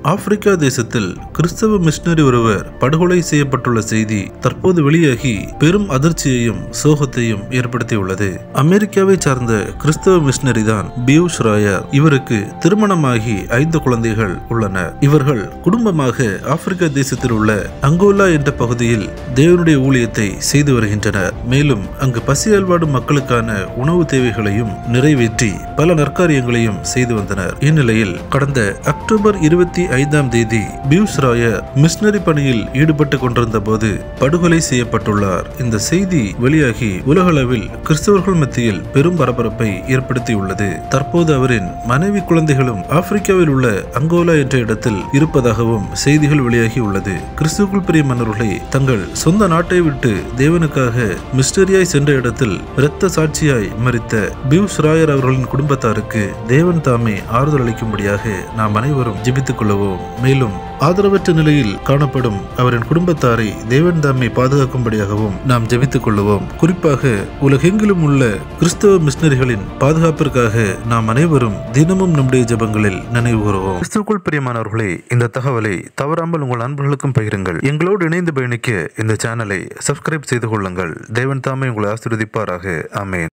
Africa தேசத்தில் கிறிஸ்தவ missionary ஒருவர் படுகொலை செய்யப்பட்டுள்ள செய்தி தற்போது வெளியாகி பெரும் அதிர்ச்சியையும் சோகத்தையும் ஏற்படுத்தியுள்ளது அமெரிக்காவை சார்ந்த கிறிஸ்தவ மிஷனரி தான் பியூஷ் ராயர் இவருக்கு திருமணமாகி ஐந்து குழந்தைகள் உள்ளன இவர்கள் குடும்பமாக ஆப்பிரிக்கா தேசத்தில் உள்ள அங்கோலா என்ற பகுதியில் தேவனுடைய ஊழியத்தை செய்து வருகின்றனர் மேலும் அங்கு பசியால் வாடும் மக்களுக்கான உணவு தேவைகளையும் நிறைவேற்றி பல நற்காரியங்களையும் செய்து வந்தனர் இந்நிலையில் கடந்த அக்டோபர் இருபத்தி ஐந்தாம் தேதி பியூஸ் ராயர் மிஷனரி பணியில் ஈடுபட்டு கொண்டிருந்த போது படுகொலை செய்யப்பட்டுள்ளார் இந்த செய்தி வெளியாகி உலகளவில் கிறிஸ்தவர்கள் மத்தியில் பெரும் பரபரப்பை ஏற்படுத்தியுள்ளது தற்போது அவரின் மனைவி குழந்தைகளும் ஆப்பிரிக்காவில் உள்ள அங்கோலா என்ற இடத்தில் இருப்பதாகவும் செய்திகள் வெளியாகி உள்ளது கிறிஸ்துக்குள் பிரியமானவர்களை தங்கள் சொந்த நாட்டை விட்டு தேவனுக்காக மிஸ்டரியாய் சென்ற இடத்தில் இரத்த சாட்சியாய் மறித்த பியூஸ் ராயர் அவர்களின் குடும்பத்தாருக்கு தேவன் தாமே ஆறுதல் அளிக்கும்படியாக நாம் அனைவரும் ஜெபித்துக் கொள்ளவோம் மேலும் ஆதரவற்ற நிலையில் காணப்படும் அவரின் குடும்பத்தாரை தேவன் தாமே பாதுகாக்கும்படியாகவும் நாம் ஜெபித்துக் கொள்ளுவோம் குறிப்பாக உலகெங்கிலும் உள்ள கிறிஸ்தவ மிஷனரிகளின் பாதுகாப்பிற்காக நாம் அனைவரும் தினமும் நம்முடைய ஜெபங்களில் நினைவு கூறுவோம் கிறிஸ்துக்குள் பிரியமானவர்களே இந்த தகவலை தவறாமல் உங்கள் அன்பர்களுக்கும் பகிருங்கள் எங்களோடு இணைந்து பயணிக்க இந்த சேனலை சப்ஸ்கிரைப் செய்து கொள்ளுங்கள் தேவன் தாமே உங்களை ஆசீர்வதிப்பாராக ஆமென்